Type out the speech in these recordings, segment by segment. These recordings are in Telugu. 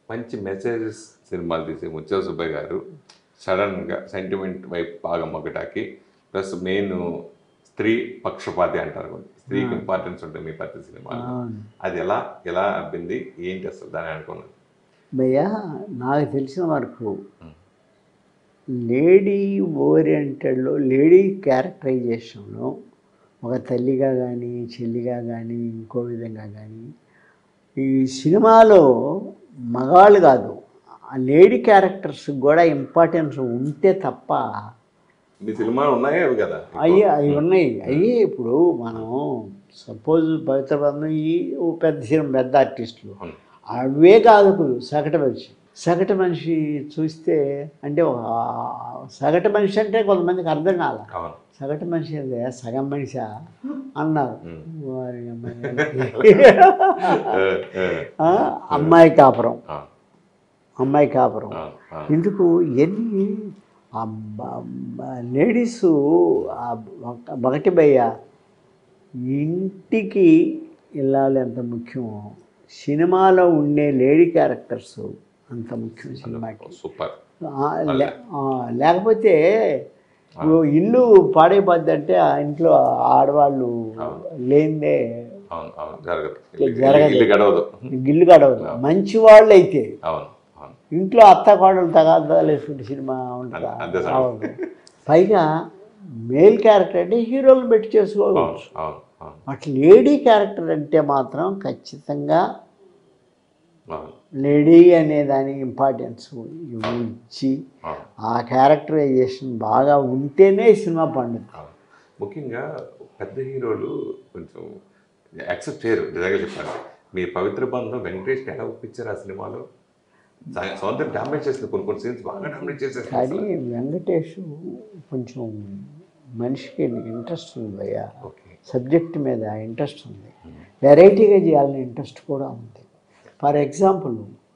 మంచి మెసేజెస్ సినిమాలు తీసే ముత్యాల సుబ్బయ్య గారు సడన్గా సెంటిమెంట్ వైపు బాగా మొగ్గటాకి ప్లస్ మెయిన్ స్త్రీ పక్షపాతి అంటారు కొన్ని స్త్రీకి ఇంపార్టెన్స్ ఉంటుంది మీ ప్రతి సినిమాలో అవును. అది ఎలా ఎలా అబ్బింది ఏంటి అసలు దాని అనుకున్నాను భయ్యా నాకు తెలిసిన వరకు లేడీ ఓరియంటెడ్లో లేడీ క్యారెక్టరైజేషన్లో ఒక తల్లిగా కానీ చెల్లిగా కానీ ఇంకో విధంగా కానీ ఈ సినిమాలో మగాళ్ళు కాదు ఆ లేడీ క్యారెక్టర్స్ కూడా ఇంపార్టెన్స్ ఉంటే తప్ప మీ సినిమాలు ఉన్నాయే అవి కదా అయ్యి అవి ఉన్నాయి అయ్యి ఇప్పుడు మనం సపోజ్ పవిత్ర బంధం ఈ ఓ పెద్ద సినిమా పెద్ద ఆర్టిస్టులు అవును. అవే కాదు ఇప్పుడు సగటు మనిషి సగటు మనిషి చూస్తే అంటే ఒక సగటు మనిషి అంటే కొంతమందికి అర్థం కాల అవును సగటు మనిషి అదే సగం మనిషి అన్నారు ఉమ్. వారి అమ్మాయి. ఏ, ఏ, ఆ, అమ్మాయి కాపురం ఆ, అమ్మాయి కాపురం ఆ, ఆ. ఎందుకు ఎన్ని లేడీస్ ఒకటి భయ్య ఇంటికి ఇల్లాలి ఎంత ముఖ్యమో సినిమాలో ఉండే లేడీ క్యారెక్టర్స్ అంత ముఖ్యం సినిమాకి సూపర్ ఆ, లే- ఆ, లేకపోతే ఓ ఇల్లు పాడైపోద్ది అంటే ఆ ఇంట్లో ఆడవాళ్ళు లేనిదే అవును అవును జరగదు జరగదు. ఇల్లు గడవదు గిల్లు గడవదు మంచి వాళ్ళు అయితే అవును అవును ఇంట్లో అత్త కోడలు తగాదాలేసుకుంటే సినిమా ఉంటుందా అంతే సార్. అవును పైగా మేల్ క్యారెక్టర్ అంటే హీరోలు పెట్టి అవును చేసుకోవచ్చు అవును అవును అట్లా లేడీ క్యారెక్టర్ అంటే మాత్రం ఖచ్చితంగా అవును లేడీ అనే దానికి ఇంపార్టెన్స్ ఇచ్చి అవును ఆ క్యారెక్టరైజేషన్ బాగా ఉంటేనే ఈ సినిమా పండుతుంది అవును. ముఖ్యంగా పెద్ద హీరోలు కొంచెం యాక్సెప్ట్ చేయరు నిజంగా చెప్పండి మీ పవిత్ర బంధం వెంకటేష్ ఎలా ఒప్పించారు ఆ సినిమాలో సా- సౌందర్యం డామినేట్ చేసింది కొన్ని కొన్ని సీన్స్ బాగా డామినేట్ చేసేసింది కానీ వెంకటేష్ కొంచెం మనిషికి ఇంట్రెస్ట్ ఉంది భయ్యా ఓకే సబ్జెక్ట్ మీద ఇంట్రెస్ట్ ఉంది వెరైటీగా చేయాలని ఇంట్రెస్ట్ కూడా ఉంది ఫర్ ఎగ్జాంపుల్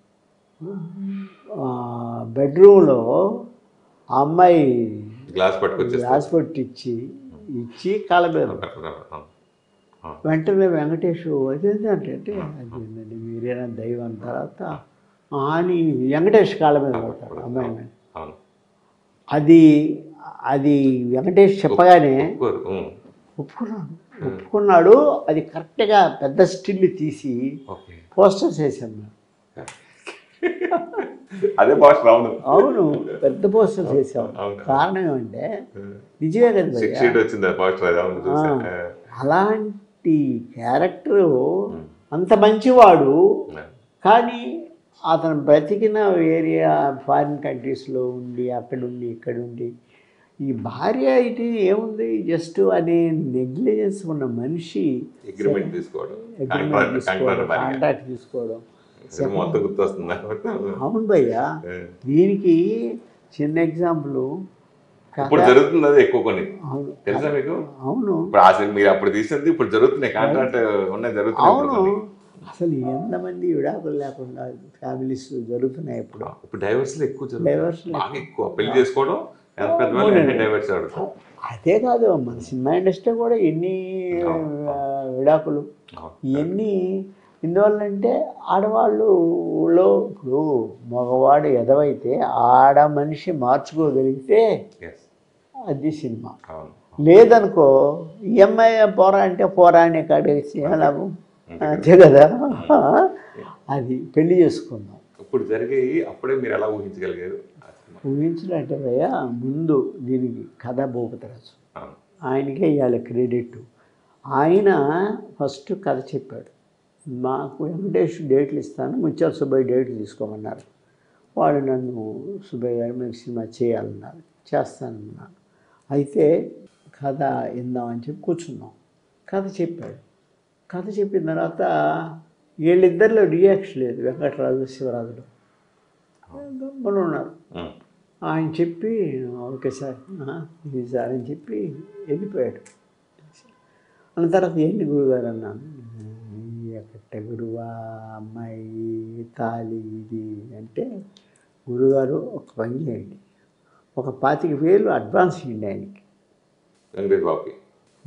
బెడ్రూమ్లో ఆ అమ్మాయి గ్లాస్ పట్టుకొచ్చేసి గ్లాస్ పెట్టి ఇచ్చి ఇచ్చి కాళ్ళ మీద పడ్డాడు. వెంటనే వెంకటేష్ అదేంటంటే అంటే అదేంటండి మీరేనా దైవం తర్వాత "ఆ" అని వెంకటేష్ కాళ్ళ మీద పడతాడు అమ్మాయి మీద అవును అది అది వెంకటేష్ చెప్పగానే ఒప్పుకోరు. ఉమ్. ఒప్పుకున్నాడు ఒప్పుకున్నాడు అది కరెక్ట్గా పెద్ద స్టిల్ తీసి ఓకే పోస్టర్స్ వేసాం మేము అదే భాష రావును అవును పెద్ద పోస్టర్స్ వేసాం అవును. కారణం ఏమంటే నిజమే కదా భయ్యా. సిక్స్ షీట్ వచ్చింది ఆ భాష అవును చూసా అలాంటి క్యారెక్టరు అంత మంచివాడు కానీ అతను బ్రతికిన ఏరియా ఫారిన్ కంట్రీస్లో ఉండి అక్కడుండి ఇక్కడుండి ఈ భార్య అయితే ఏముంది జస్ట్ అనే నెగ్లిజెన్స్ ఉన్న మనిషి అగ్రిమెంట్ తీసుకోవడం అగ్రిమెంట్ కాంట్రాక్ట్ తీసుకోవడం కాంట్రాక్ట్ భార్య. కాంట్రాక్ట్ తీసుకోవడం సినిమా మొత్తం గుర్తొస్తుంది అవును భయ్యా ఏ. దీనికి చిన్న ఎగ్జాంపుల్ ఇప్పుడు జరుగుతుంది అది ఎక్కువ కొన్ని అవును తెలుసా మీకు అవును ఇప్పుడు ఆ సినిమా మీరు అప్పుడు తీసింది ఇప్పుడు జరుగుతున్నాయి కాంట్రాక్ట్ ఉన్నాయి జరుగుతున్నాయి ఇప్పుడు అవును కొన్ని. అసలు ఎంతమంది విడాకులు లేకుండా ఫ్యామిలీస్ జరుగుతున్నాయి ఇప్పుడు ఇప్పుడు డైవర్స్ ఎక్కువ Divorce జరుగుతుంది బాగా ఎక్కువ పెళ్లి చేసుకోవడం ఎంత పెద్ద వాళ్ళు డైవర్స్ ఆడుతాం అదే కాదు మన సినిమా ఇండస్ట్రీ కూడా ఎన్ని ఆ, విడాకులు ఇవన్నీ ఇందువల్లంటే ఆడవాళ్ళులో ఇప్పుడు మగవాడు ఎదవైతే ఆడ మనిషి మార్చుకోగలిగితే ఎస్ అది సినిమా అవును లేదనుకో ఈఎంఐ పోరా అంటే పోరా అనే కాడేసి ఏం లాభం అంతే కదా అది పెళ్లి చేసుకుందాం ఇప్పుడు జరిగేవి అప్పుడే మీరు ఎలా ఊహించగలిగారు ఆ సినిమా ఊహించినట్టే భయ్యా ముందు దీనికి కథ భూపతిరాజు అవును ఆయనకే ఇవ్వాలి క్రెడిట్ ఆయన ఫస్ట్ కథ చెప్పాడు మాకు వెంకటేష్ డేట్లు ఇస్తాను ముత్యాల సుబ్బయ్య డేట్లు తీసుకోమన్నారు వాడు నన్ను సుబ్బయ్య గారు మీరు సినిమా చేయాలన్నారు చేస్తానన్నాను అయితే కథ ఇందామని చెప్పి కూర్చున్నాం కథ చెప్పాడు కథ చెప్పిన తర్వాత వీళ్ళిద్దరిలో రియాక్షన్ లేదు వెంకటరాజు శివరాజులో గమ్మున ఉన్నారు ఉమ్. ఆయన చెప్పి ఓకే సార్ ఆ, ఇది సార్ అని చెప్పి వెళ్ళిపోయాడు అన్న తర్వాత ఏంటి గురుగారు అన్నాను ఎక్కట గురువా అమ్మాయి తాలి ఇది అంటే గురుగారు ఒక పని చేయండి ఒక పాతిక వేలు అడ్వాన్స్ ఇవ్వండి ఆయనకి వెంకటేష్ బాబుకి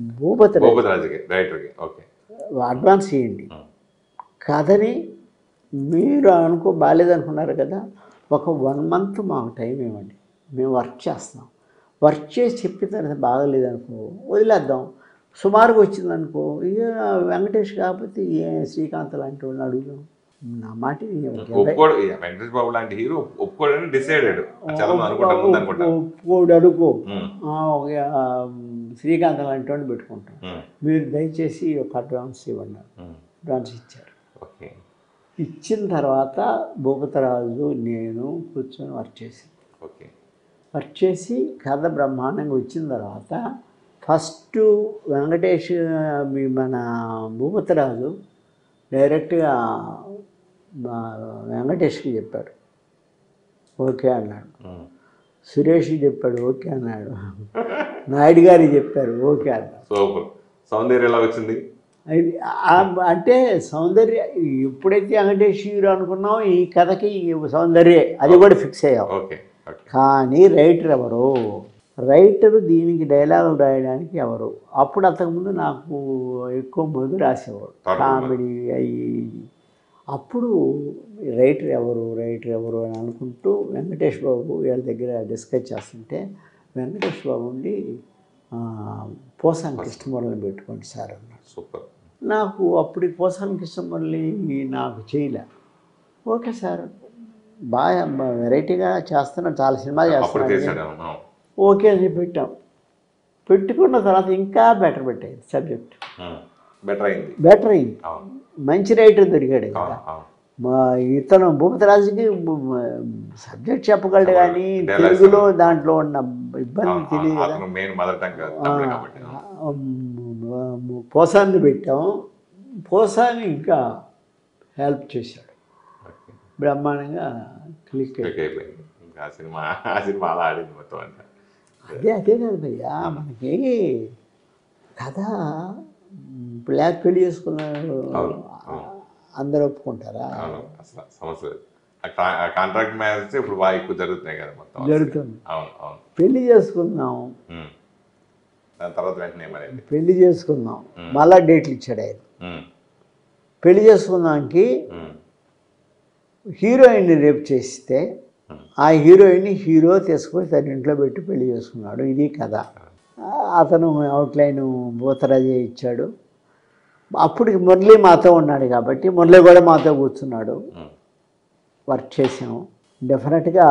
భూపతి భూపతి రాజుకి రైటర్కి ఓకే అడ్వాన్స్ ఇవ్వండి ఉమ్. కథని మీరు అనుకో బాగాలేదనుకున్నారు కదా ఒక వన్ మంత్ మాకు టైం ఇవ్వండి మేము వర్క్ చేస్తాం వర్క్ చేసి చెప్పిన తర్వాత బాగలేదనుకో వదిలేద్దాం సుమారుగా వచ్చిందనుకో ఇక వెంకటేష్ కాకపోతే ఏ శ్రీకాంత్ లాంటి వాళ్ళని అడుగుదాం నా మాట విని ఒక ఒప్పుకోడు ఈ వెంకటేష్ బాబు లాంటి హీరో ఒప్పుకోడని డిసైడెడ్ చాలా మంది అనుకుంటారు ముందు అనుకుంటారు ఒప్పుకోడు అడుగు ఉమ్, ఆ, ఒక ఆ, శ్రీకాంత్ లాంటి వాడిని పెట్టుకుంటాం ఉమ్, మీరు దయచేసి ఒక అడ్వాన్స్ ఇవ్వండి ఉమ్. అడ్వాన్స్ ఇచ్చారు ఓకే ఇచ్చిన తర్వాత భూపతరాజు నేను కూర్చొని వర్క్ చేసి ఓకే వర్క్ చేసి కథ బ్రహ్మాండంగా వచ్చిన తర్వాత ఫస్ట్ వెంకటేష్ మీ మన భూపతరాజు డైరెక్ట్గా మా వెంకటేష్కి చెప్పాడు ఓకే అన్నాడు ఉమ్, సురేష్కి చెప్పాడు ఓకే అన్నాడు నాయుడు గారికి చెప్పారు ఓకే అన్నాడు సూపర్ సౌందర్య ఎలా వచ్చింది అది ఆ- అంటే సౌందర్య ఎప్పుడైతే వెంకటేష్ హీరో అనుకున్నాం ఈ కథకి సౌందర్య అది కూడా ఫిక్స్ అయ్యాం ఓకే ఓకే కానీ రైటర్ ఎవరు రైటర్ దీనికి డైలాగులు రాయడానికి ఎవరు అప్పుడు అంతకుముందు నాకు ఎక్కువ మంది రాసేవాడు తమిళ కామెడీ అయ్యి ఇయ్యి. అప్పుడు రైటర్ ఎవరు రైటర్ ఎవరు అని అనుకుంటూ వెంకటేష్ బాబు వీళ్ళ దగ్గర డిస్కస్ చేస్తుంటే వెంకటేష్ బాబు ఉండి ఆ, పోసాని కృష్ణమురళిని పెట్టుకోండి సార్ అన్నాడు సూపర్ నాకు అప్పుడు పోసాని కృష్ణమురళి నాకు చేయలే ఓకే సార్ బాగా వెరైటీగా చేస్తున్నాడు చాలా సినిమాలు అప్పుడు చేస్తున్నాడు చేశాడు అవును, అవును. ఓకే అని పెట్టాం పెట్టుకున్న తర్వాత ఇంకా బెటర్ పెట్టాయి సబ్జెక్ట్ ఉమ్, బెటర్ అయింది బెటర్ అయింది అవును మంచి రైటర్ దొరికాడు కదా అవును అవును మా ఇతను భూపతిరాజుకి సబ్జెక్ట్ చెప్పగలడు కానీ Dialogues తెలుగులో దాంట్లో ఉన్న ఇబ్బంది అవును, తెలియదు కదా అతను మెయిన్ మదర్ టంగ్ తమిళ కాబట్టి పోసాన్ని పెట్టాం పోసాని ఇంకా హెల్ప్ చేశాడు ఓకే. బ్రహ్మాండంగా క్లిక్ క్లిక్ అయిపోయింది ఇంకా ఆ సినిమా ఆ సినిమా అలా ఆడింది మొత్తం అంతా అదే అదే కదా భయ్యా మనకి కథ బ్లాక్ పెళ్లి చేసుకున్నారు అవును, అవును. అందరూ ఒప్పుకుంటారా అవును అసలు సమస్య లేదు. ఆ కా- ఆ కాంట్రాక్ట్ మ్యారేజ్ ఇప్పుడు బాగా ఎక్కువ జరుగుతున్నాయి కదా మొత్తం జరుగుతుంది అవును అవును పెళ్లి చేసుకుందాం ఉమ్. దాని తర్వాత వెంటనే ఏమైంది పెళ్లి చేసుకుందాం మళ్ళా డేట్లు ఇచ్చాడు ఆయన ఉమ్, పెళ్లి చేసుకుందానికి ఉమ్, హీరోయిన్ని రేపు చేస్తే ఆ హీరోయిన్ని హీరో తీసుకొని తన ఇంట్లో పెట్టి పెళ్లి చేసుకున్నాడు ఇది కథ ఆ, అతను అవుట్లైన్ భూతరాజే ఇచ్చాడు అప్పుడు మురళి మాతో ఉన్నాడు కాబట్టి మురళి కూడా మాతో కూర్చున్నాడు ఉమ్. వర్క్ చేసాము డెఫినెట్గా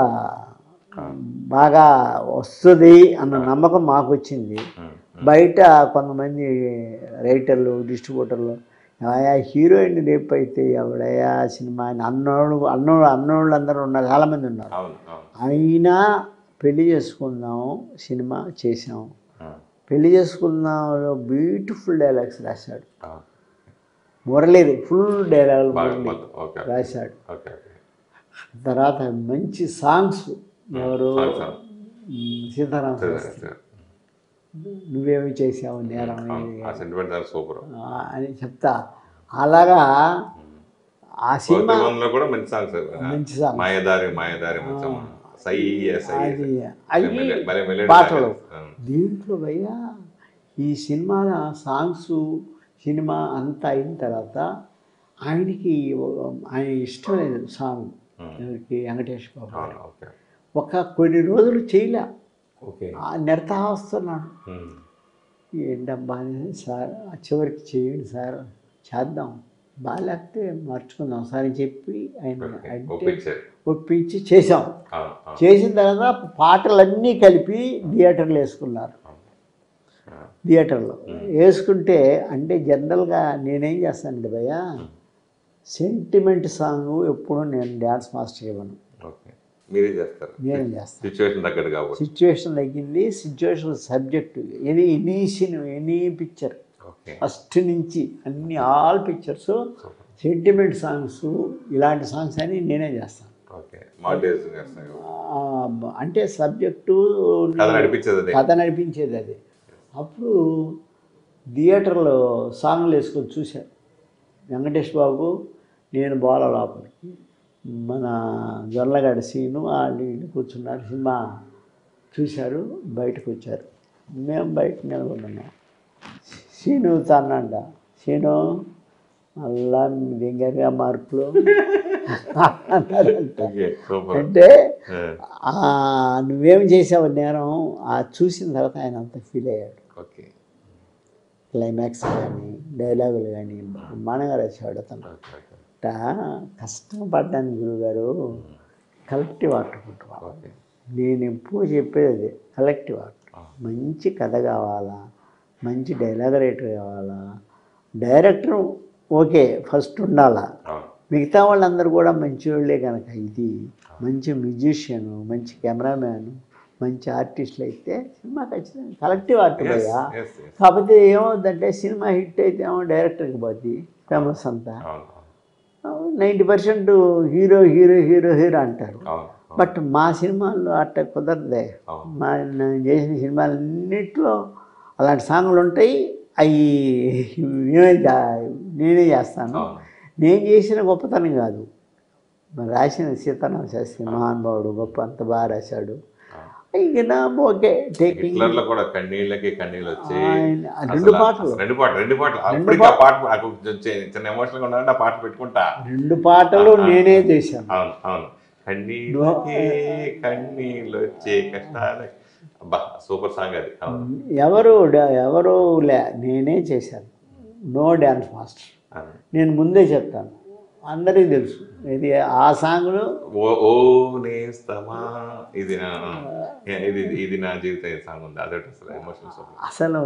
బాగా వస్తుంది అన్న నమ్మకం మాకు వచ్చింది ఉమ్, బయట కొంతమంది రైటర్లు డిస్ట్రిబ్యూటర్లు ఆయా హీరోయిన్ రేపు అయితే ఎవడయా సినిమా అని అన్నోళ్ళు అన్నోళ్ళు అన్నోళ్ళు అందరూ ఉన్నారు చాలామంది ఉన్నారు అవును అవును అయినా పెళ్లి చేసుకుందాం సినిమా చేసాం ఉమ్, పెళ్లి చేసుకుందాంలో బ్యూటిఫుల్ డైలాగ్స్ రాశాడు అవును. మురళి ఫుల్ డైలాగులు బాగా మురళి మొత్తం ఓకే రాశాడు ఓకే ఓకే తర్వాత మంచి సాంగ్స్ ఎవరు సాంగ్స్, సాంగ్స్. మ్, సీతారామ సరే, శాస్త్రి సరే. నువ్వేమి చేసావు నేరం అవును, ఇది ఆ సెంటిమెంట్ చాలా సూపర్ ఆ, అని చెప్తా అలాగా ఆ సినిమా లో కూడా మంచి సాంగ్స్ మంచి సాంగ్ మాయదారి మాయదారి మంచం సై సై అది మెలే- అవి భలే మెలోడీ పాటలు సాంగ్స్. దీంట్లో భయ్యా ఈ సినిమా సాంగ్స్ సినిమా అంతా అయిన తర్వాత ఆయనకి ఆయన ఇష్టం లేదు సాంగ్ ఉమ్. ఎవరికి వెంకటేష్ బాబు అవును ఓకే ఒక కొన్ని రోజులు చేయలే ఓకే ఆ నెడతా వస్తున్నాడు ఉమ్, ఏంటబ్బా అని సార్ ఆ చివరికి చేయండి సార్ చేద్దాం బాగాలేకపోతే మార్చుకుందాం సార్ అని చెప్పి ఆయన ఓకే. అంటే ఒప్పించారు ఒప్పించి చేసాం అవును అవును చేసిన తర్వాత పాటలన్నీ కలిపి థియేటర్లో వేసుకున్నారు ఆ, థియేటర్లో వేసుకుంటే అంటే జనరల్గా నేనేం చేస్తానంటే భయ్య సెంటిమెంట్ సాంగ్ ఎప్పుడు నేను డ్యాన్స్ మాస్టర్ ఇవ్వను ఓకే మీరే చేస్తారు నేనే చేస్తాను సిచ్యువేషన్ తగ్గట్టు కాబట్టి సిచ్యువేషన్ తగ్గింది situation subject any any cinema any picture okay first నుంచి అన్ని ఆల్ పిక్చర్స్ సెంటిమెంట్ సాంగ్స్ ఇలాంటి సాంగ్స్ అని నేనే చేస్తాను ఓకే మానిటైజేషన్ చేస్తారు ఆ, అంటే సబ్జెక్టు కథ నడిపించేది అదే కథ నడిపించేది అది అప్పుడు థియేటర్లో సాంగ్లు వేసుకొని చూశాను వెంకటేష్ బాబు నేను బోల లోపలికి మన జొల్లగడ్డ సీను వాళ్ళు వీళ్ళు కూర్చున్నారు సినిమా చూశారు బయటకు వచ్చారు మేము బయట నిలబడున్నాం సీను తన్నంట సీను మళ్ళా దింగగా మార్పులు అన్నారంట. ఓకే సూపర్ అంటే ఆ, నువ్వేం చేసావు నేరం ఆ చూసిన తర్వాత ఆయన అంత ఫీల్ అయ్యాడు ఓకే క్లైమాక్స్ కానీ డైలాగులు కానీ బ్రహ్మాండంగా రాసేవాడు అతను ఓకే ఓకే అట్ట కష్టపడ్డాను గురుగారు కలెక్టివ్ ఆర్ట్ కుట్టుకోవాలి ఓకే నేను ఎప్పుడు చెప్పేది అదే కలెక్టివ్ ఆర్ట్ ఆ. మంచి కథ కావాలా మంచి డైలాగ్ రైటర్ కావాలా డైరెక్టర్ ఓకే ఫస్ట్ ఉండాలా అవును మిగతా వాళ్ళందరూ కూడా మంచి వాళ్ళే కనుక ఇది మంచి మ్యూజిషియన్ మంచి కెమెరామ్యాన్ మంచి ఆర్టిస్టులు అయితే సినిమా ఖచ్చితంగా కలెక్టివ్ ఆర్ట్ పోయా ఎస్ ఎస్ కాకపోతే ఏమవుతుందంటే సినిమా హిట్ అయితే ఏమో డైరెక్టర్కి పోద్ది ఫేమస్ అంతా అవును ninety percent hero hero hero hero అంటారు అవును బట్ మా సినిమాల్లో అట్ట కుదరదే అవును మా నేను చేసిన సినిమాలన్నింటిలో అలాంటి సాంగ్లు ఉంటాయి అవి నేనే చా- నేనే చేస్తాను అవును నేను చేసిన గొప్పతనం కాదు మరి రాసిన సీతారామ శాస్త్రి మహానుభావుడు గొప్ప అంత బాగా రాశాడు ఇంక నా ఓకే టేకింగ్ హిట్లర్ లో కూడా కన్నీళ్ళకి కన్నీళ్ళు వచ్చి ఆయన- అసలు రెండు పాటలు. అసలు రెండు పాటలు రెండు పాటలు అప్పటికి ఆ పాట నాకు కొంచెం చిన్న ఎమోషనల్ గా ఉన్నాడంటే ఆ పాట పెట్టుకుంటా రెండు పాటలు నేనే చేశాను అవును అవును కన్నీళ్ళకి కన్నీళ్ళు వచ్చే కష్టాలు అబ్బా సూపర్ సాంగ్ అది అవును ఎవరు డ- ఎవరు లే నేనే చేశాను నో డ్యాన్స్ మాస్టర్ అవును. నేను ముందే చెప్తాను అందరికీ తెలుసు ఇది ఆ సాంగ్లు ఓ ఓ నేస్తమా ఇది నా ఇది ఇది నా జీవిత సాంగ్ ఉంది అదొకటి అసలు ఎమోషనల్ సాంగ్ అసలు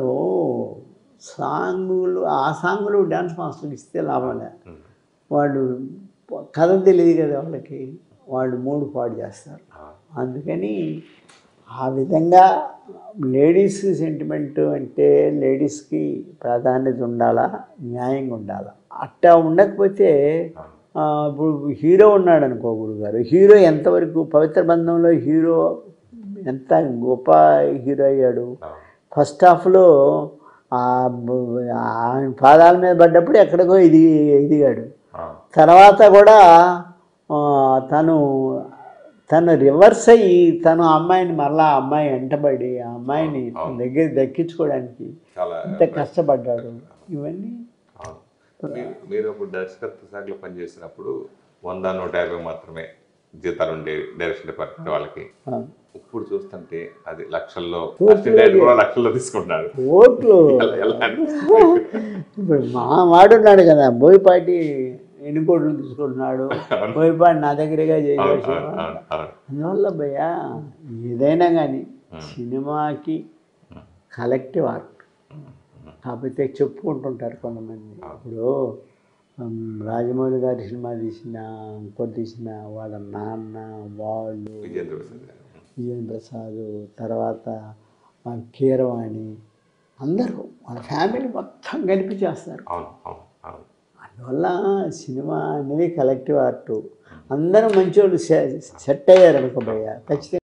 సాంగులు ఆ సాంగులు డ్యాన్స్ మాస్టర్కి ఇస్తే లాభంలే వాళ్ళు కథ తెలియదు కదా వాళ్ళకి వాళ్ళు మూడు పాడు చేస్తారు అందుకని ఆ విధంగా లేడీస్ సెంటిమెంట్ అంటే లేడీస్కి ప్రాధాన్యత ఉండాలా న్యాయంగా ఉండాలా అట్టా ఉండకపోతే ఆ, ఇప్పుడు హీరో ఉన్నాడు అనుకో గురుగారు హీరో ఎంతవరకు పవిత్ర బంధంలో హీరో ఎంత గొప్ప హీరో అయ్యాడు ఫస్ట్ హాఫ్లో ఆ బ- ఆయన పాదాల మీద పడ్డప్పుడు ఎక్కడికో ఇది ఎదిగాడు తర్వాత కూడా ఆ, తను తను రివర్స్ అయ్యి తను ఆ అమ్మాయిని మళ్ళా ఆ అమ్మాయి వెంటబడి ఆ అమ్మాయిని తన దగ్గర దక్కించుకోవడానికి చాలా ఎంత కష్టపడ్డాడు ఇవన్నీ అవును. మీరు- మీరు అప్పుడు దర్శకత్వ శాఖలో పనిచేసినప్పుడు వంద నూట యాభై మాత్రమే జీతాలు ఉండే డైరెక్షన్ డిపార్ట్మెంట్ వాళ్ళకి ఆ, ఇప్పుడు చూస్తుంటే అది లక్షల్లో అసిస్టెంట్ డైరెక్టర్ కూడా లక్షల్లో తీసుకుంటున్నారు ఓట్లు ఎలా- ఎలా అనిపిస్తుంది? ఇప్పుడు మా వాడున్నాడు కదా బోయపాటి ఎన్ని కోట్లు తీసుకుంటున్నాడు బోయపాటి నా దగ్గరగా అవును, చేసేసి అవును, అవును, అవును. అందువల్ల భయ్యా ఏదైనా కానీ సినిమాకి కలెక్టివ్ ఆర్ట్ కాకపోతే చెప్పుకుంటుంటారు కొంతమంది ఇప్పుడు ఉమ్, రాజమౌళి గారి సినిమా తీసిన ఇంకోటి తీసిన వాళ్ళ నాన్న వాళ్ళు విజేంద్ర ప్రసాద్ గారు. విజయన్ ప్రసాద్ తర్వాత వాళ్ళ కీరవాణి అందరూ వాళ్ళ ఫ్యామిలీ మొత్తం కలిపి చేస్తారు అవును అవును అవును అందువల్ల సినిమా అనేది కలెక్టివ్ ఆర్ట్ అందరూ మంచోళ్ళు సెట్ అయ్యారు అనుకో భయ్య ఖచ్చితంగా